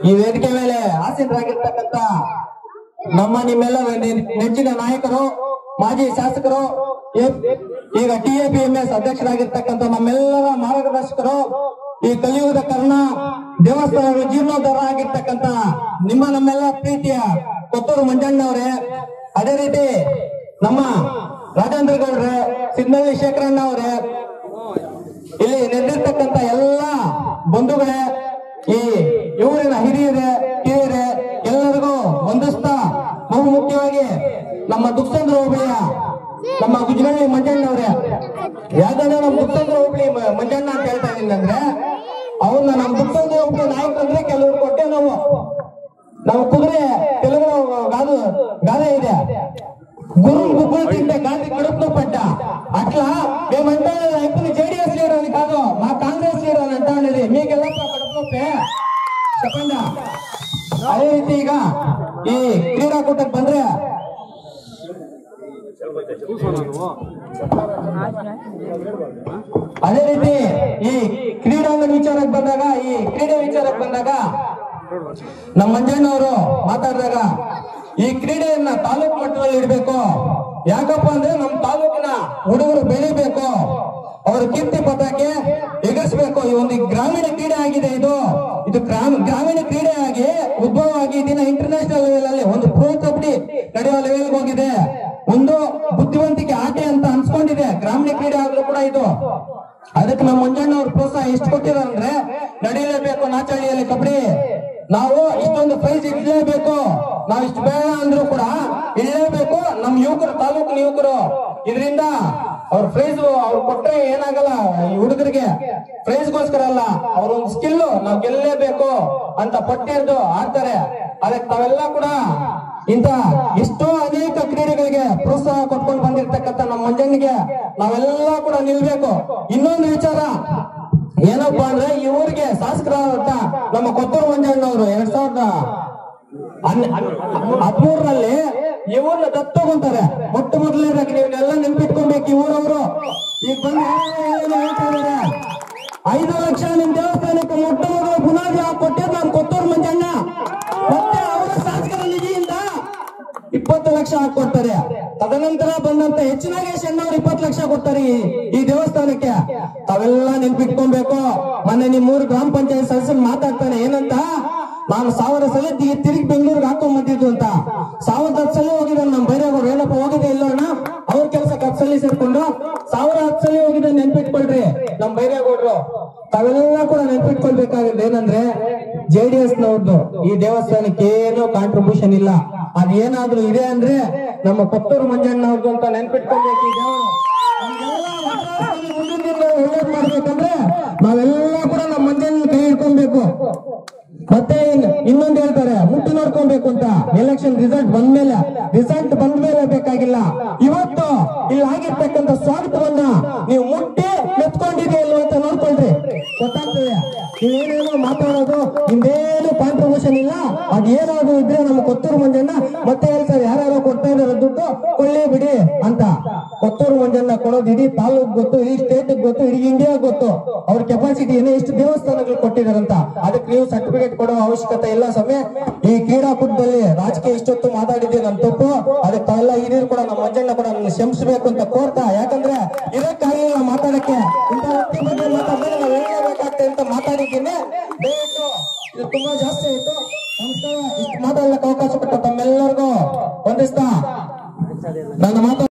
ಈ ವೇದಿಕೆ ಮೇಲೆ ಆಸೀನರಾಗಿರ್ತಕ್ಕಂಥ ನಮ್ಮ ನಿಮ್ಮೆಲ್ಲರ ನೆ- ನೆಚ್ಚಿನ ನಾಯಕರು ಮಾಜಿ ಶಾಸಕರು ಎ- ಈಗ ಟಿಎಪಿಎಂಎಸ್ ಅಧ್ಯಕ್ಷರಾಗಿರ್ತಕ್ಕಂಥ ನಮ್ಮೆಲ್ಲರ ಮಾರ್ಗದರ್ಶಕರು ಈ ಕಲಿಯುಗದ ಕರ್ಣ ದೇವಸ್ಥಾನಗಳ ಜೀರ್ಣೋದ್ಧಾರ ಆಗಿರ್ತಕ್ಕಂಥ ನಿಮ್ಮ ನಮ್ಮೆಲ್ಲ ಪ್ರೀತಿಯ ಕೊತ್ತೂರು ಮಂಜಣ್ಣವರೇ ಅದೇ ರೀತಿ ನಮ್ಮ ರಾಜೇಂದ್ರ ಗೌಡ್ರೆ ಸಿದ್ನಳ್ಳಿ ಶೇಖರಣ್ಣ ಅವರೇ ಇಲ್ಲಿ ನೆರೆದಿರ್ತಕ್ಕಂಥ ಎಲ್ಲ ಬಂಧುಗಳೇ ಈ ಊರಿನ ಹಿರಿಯರೇ ಕಿರಿಯರೇ ಎಲ್ಲರಿಗೂ ವಂದಿಸ್ತಾ ಬಹು ಮುಖ್ಯವಾಗಿ ನಮ್ಮ ದುಕ್ಸಂದ್ರ ಹೋಬಳಿಯ ನಮ್ಮ ಗುಜರಳ್ಳಿ ಮಂಜಣ್ಣವ್ರೆ ಯಾಕಂದ್ರೆ ನಮ್ಮ ದುಕ್ಸಂದ್ರ ಹೋಬಳಿ ಮ- ಮಂಜಣ್ಣ ಅಂತ ಹೇಳ್ತಾ ಇದ್ದೀನಿ ಅಂದ್ರೆ ಅವನ್ನ ನಮ್ಮ ದುಕ್ಸಂದ್ರ ಹೋಬಳಿ ನಾಯಕರಂದ್ರೆ ಕೆಲವರು ಕೊಟ್ಟೆ ನಾವು ನಾವು కుదిరే తెలుగులో కాదు గాదే ఇదే గురువు గుగ్గులు తింటే గాంధీ కడుపులో పడ్డా అట్లా మేమంటే ఇప్పుడు జేడీఎస్ లీడర్ అని కాదు మా కాంగ్రెస్ లీడర్ అని అంటా ఉండేది మీకెಲ್ಲ కడుపు నొప్పి చెప్పండి అదే ರೀತಿ ಈಗ ಈ ಕ್ರೀಡಾಕೂಟಕ್ಕೆ ಬಂದ್ರೆ ಅದೇ ರೀತಿ ಈ ಕ್ರೀಡಾಂಗಣ ವಿಚಾರಕ್ಕೆ ಬಂದಾಗ ಈ ಕ್ರೀಡೆ ವಿಚಾರಕ್ಕೆ ಬಂದಾಗ ನಮ್ಮ ಮಂಜಣ್ಣವರು ಮಾತಾಡಿದಾಗ ಈ ಕ್ರೀಡೆಯನ್ನ ತಾಲೂಕು ಮಟ್ಟದಲ್ಲಿ ಇಡಬೇಕು ಯಾಕಪ್ಪ ಅಂದ್ರೆ ನಮ್ಮ ತಾಲೂಕಿನ ಹುಡುಗರು ಬೆಳಿಬೇಕು ಅವರ ಕೀರ್ತಿ ಪತಾಕೆ ಎಗರಿಸಬೇಕು ಈ ಒಂದು ಗ್ರಾಮೀಣ ಕ್ರೀಡೆ ಆಗಿದೆ ಇದು ಇದು ಗ್ರಾಮ ಗ್ರಾಮೀಣ ಕ್ರೀಡೆ ಆಗಿ ಉದ್ಭವ ಆಗಿ ಇದನ್ನ ಇಂಟರ್ನ್ಯಾಷನಲ್ ಲೆವೆಲ್ ಅಲ್ಲಿ ಒಂದು ಪ್ರೋ ಕಬಡ್ಡಿ ನಡೆಯುವ ಲೆವೆಲ್ ಹೋಗಿದೆ ಒಂದು ಬುದ್ಧಿವಂತಿಕೆ ಆಟೆ ಅಂತ ಅನ್ಸ್ಕೊಂಡಿದೆ ಗ್ರಾಮೀಣ ಕ್ರೀಡೆ ಆದ್ರೂ ಕೂಡ ಇದು ಅದಕ್ಕೆ ನಮ್ಮ ಮಂಜಣ್ಣ ಅವ್ರ ಪ್ರೋತ್ಸಾಹ ಎಷ್ಟು ಕೊಟ್ಟಿರಂದ್ರೆ ನಡೆಯಲೇಬೇಕು ನಾಚಹಳ್ಳಿಯಲ್ಲಿ ಕಬಡ್ಡಿ ನಾವು ಇಷ್ಟೊಂದು ಪ್ರೈಸ್ ಇಡ್ಲೇಬೇಕು ನಾವು ಇಷ್ಟು ಬೇಡ ಅಂದ್ರೂ ಕೂಡ ಇಡಲೇಬೇಕು ನಮ್ಮ ಯುವಕರು ತಾಲೂಕಿನ ಯುವಕರು ಇದರಿಂದ ಅವ್ರ ಪ್ರೈಸ್ ಅವ್ರು ಕೊಟ್ರೆ ಏನಾಗಲ್ಲ ಈ ಹುಡುಗರಿಗೆ ಪ್ರೈಸ್ಗೋಸ್ಕರ ಅಲ್ಲ ಅವ್ರ ಒಂದು ಸ್ಕಿಲ್ ನಾವು ಗೆಲ್ಲಲೇಬೇಕು ಅಂತ ಪಟ್ಟಿರ್ದು ಆಡ್ತಾರೆ ಅದಕ್ಕೆ ತಾವೆಲ್ಲ ಕೂಡ ಇಂತ ಎಷ್ಟೋ ಅನೇಕ ಕ್ರೀಡೆಗಳಿಗೆ ಪ್ರೋತ್ಸಾಹ ಕೊಟ್ಕೊಂಡು ಬಂದಿರ್ತಕ್ಕಂಥ ನಮ್ಮ ಮಂಜಣ್ಣಿಗೆ ನಾವೆಲ್ಲ ಕೂಡ ನಿಲ್ಬೇಕು ಇನ್ನೊಂದು ವಿಚಾರ ಏನಪ್ಪಾ ಅಂದ್ರೆ ಈ ಊರಿಗೆ ಶಾಸಕರಾದಂತ ನಮ್ಮ ಕೊತ್ತೂರು ಮಂಜಣ್ಣವರು ಎರಡ್ ಸಾವಿರದ ಹದಿಮೂರರಲ್ಲಿ ಈ ಊರ್ನ ದತ್ತಗೊಂತಾರೆ ಮೊಟ್ಟ ಮೊದಲನೇದಾಗಿ ನೀವೆಲ್ಲ ನೆನ್ಪಿಟ್ಕೊಬೇಕು ಈ ಊರವರು ಈಗ ಬಂದು ಏನೇನೋ ಹೇಳ್ತಾ ಇದಾರೆ ಐದು ಲಕ್ಷ ನಿಮ್ ದೇವಸ್ಥಾನಕ್ಕೆ ಮೊಟ್ಟ ಮೊದಲು ಬುನಾದಿ ಹಾಕೊಟ್ಟಿದ್ದು ನಾನು ಕೊತ್ತೂರು ಮಂಜಣ್ಣ ಮತ್ತೆ ಅವರ ಶಾಸಕರ ನಿಧಿಯಿಂದ ಇಪ್ಪತ್ತು ಲಕ್ಷ ಹಾಕೊಡ್ತಾರೆ ತದನಂತರ ಬಂದಂತ ಹೆಚ್ಚಿನ ಅಣ್ಣವ್ರು ಇಪ್ಪತ್ತು ಲಕ್ಷ ಕೊಡ್ತಾರೆ ಈ- ಈ ದೇವಸ್ಥಾನಕ್ಕೆ ತಾವೆಲ್ಲ ನೆನ್ಪಿಟ್ಕೊಬೇಕು ಮೊನ್ನೆ ನಿಮ್ ಮೂರು ಗ್ರಾಮ ಪಂಚಾಯತ್ ಸದಸ್ಯರು ಮಾತಾಡ್ತಾನೆ ಏನಂತ ನಾನು ಸಾವಿರ ಸಲ ತಿ- ತಿರುಗಿ ಬೆಂಗಳೂರಿಗೆ ಹಾಕೊಂಡ್ ಬಂದಿದ್ದು ಅಂತ ಸಾವಿರದ ಹತ್ತು ಸಲ ಹೋಗಿದ್ದಾನೆ ನಮ್ಮ ಬೈರೇಗೌಡರು ಏನಪ್ಪ ಹೋಗಿದೆ ಇಲ್ಲ ಅಣ್ಣ ಅವ್ರ ಕೆಲಸ ಹತ್ತು ಸಲ ಸೇರ್ಕೊಂಡು ಸಾವಿರ ಹತ್ತು ಸಲ ಹೋಗಿದೆ ನೆನ್ಪಿಟ್ಕೊಳ್ರಿ ನಮ್ಮ ಬೈರೇಗೌಡರು ತಾವೆಲ್ಲ ಕೂಡ ನೆನ್ಪಿಟ್ಕೊಳ್ಬೇಕಾಗಿದ್ದು ಏನಂದ್ರೆ ಜೆಡಿಎಸ್ ನವ್ರದ್ದು ಈ ದೇವಸ್ಥಾನಕ್ಕೆ ಏನು ಕಾಂಟ್ರಿಬ್ಯೂಷನ್ ಇಲ್ಲ ಅದೇನಾದ್ರೂ ಇದೆ ಅಂದ್ರೆ ನಮ್ಮ ಕೊತ್ತೂರು ಮಂಜಣ್ಣ ಅವ್ರದ್ದು ಅಂತ ನೆನ್ಪಿಟ್ಕೊಳ್ಬೇಕು ಈ ದೇವರು ನಮ್ಗೆಲ್ಲ ಹೊಸ ಮುಂದಿನ ದಿನಗಳಲ್ಲಿ ಒಳ್ಳೇದ್ ಮಾಡ್ಬೇಕಂದ್ರೆ ನಾವೆಲ್ಲ ಕೂಡ ನಮ್ಮ ಮಂಜಣ್ಣ ಕೈ ಹಿಡ್ಕೊಬೇಕು ಮತ್ತೆ ಇನ್- ಇನ್ನೊಂದು ಹೇಳ್ತಾರೆ ಮುಟ್ಟು ನೋಡ್ಕೊಬೇಕು ಅಂತ ಎಲೆಕ್ಷನ್ ರಿಸಲ್ಟ್ ಬಂದ್ಮೇಲೆ ರಿಸಲ್ಟ್ ಬಂದ್ಮೇಲೆ ಬೇಕಾಗಿಲ್ಲ ಇವತ್ತು ಇಲ್ಲಿ ಆಗಿರ್ತಕ್ಕಂಥ ಸ್ವಾಗತವನ್ನ ನೀವು ಮುಟ್ಟಿ ಮೆತ್ಕೊಂಡಿದೆ ಇಲ್ವ ಅಂತ ನೋಡ್ಕೊಳ್ರಿ ಗೊತ್ತಾಗ್ತದೆ ನೀವೇನೇನೋ ಮಾತಾಡೋದು ನಿಮ್ದೇನು ಕಾಂಟ್ರಿಬ್ಯೂಷನ್ ಇಲ್ಲ ಅದ್ ಏನಾದ್ರು ಇದ್ರೆ ನಮ್ಮ ಕೊತ್ತೂರು ಮಂಜಣ್ಣ ಮತ್ತೆ ಹೇಳ್ತಾರೆ ಯಾರ್ಯಾರೋ ಕೊಡ್ತಾ ಇದಾರೆ ದುಡ್ಡು ಕೊಳ್ಳಿ ಬಿಡಿ ಅಂತ ಕೊತ್ತೂರು ಮಂಜಣ್ಣ ಕೊಡೋದು ಇಡೀ ತಾಲೂಕ್ ಗೊತ್ತು ಇಡೀ ಸ್ಟೇಟ್ ಗೊತ್ತು ಇಡೀ ಇಂಡಿಯಾ ಗೊತ್ತು ಅವ್ರ ಕೆಪಾಸಿಟಿ ಏನೋ ಎಷ್ಟು ದೇವಸ್ಥಾನಗಳು ಕೊಟ್ಟಿದಾರಂತ ಅದಕ್ಕೆ ನೀವು ಸರ್ಟಿಫಿಕೇಟ್ ಕೊಡೋ ಅವಶ್ಯಕತೆ ಇಲ್ಲ ಸಮಯ ಈ ಕ್ರೀಡಾಕೂಟದಲ್ಲಿ ರಾಜಕೀಯ ಇಷ್ಟೊತ್ತು ಮಾತಾಡಿದ್ದೆ ನನ್ ತಪ್ಪು ಅದಕ್ಕೆ ತಾವೆಲ್ಲ ಹಿರಿಯರು ಕೂಡ ನಮ್ಮ ಮಂಜಣ್ಣ ಕೂಡ ನನ್ನ ಕ್ಷಮಿಸಬೇಕು ಅಂತ ಕೋರ್ತಾ ಯಾಕಂದ್ರೆ ಇದಕ್ಕಾಗಿ ನಾವು ಮಾತಾಡಕ್ಕೆ ಇಂಥ ವ್ಯಕ್ತಿ ಬಗ್ಗೆ ಮಾತಾಡಿದ್ರೆ ನಾವು ಹೇಳಬೇಕಾಗ್ತದೆ ಅಂತ ಮಾತಾಡಿದ್ದೀನಿ ದಯವಿಟ್ಟು ಇದು ತುಂಬಾ ಜಾಸ್ತಿ ಆಯ್ತು ನಮಸ್ಕಾರ ಇಷ್ಟು ಮಾತಾಡಲಿಕ್ಕೆ ಅವಕಾಶ ಕೊಟ್ಟ ತಮ್ಮೆಲ್ಲರಿಗೂ ವಂದಿಸ್ತಾ ನನ್ನ ಮಾತು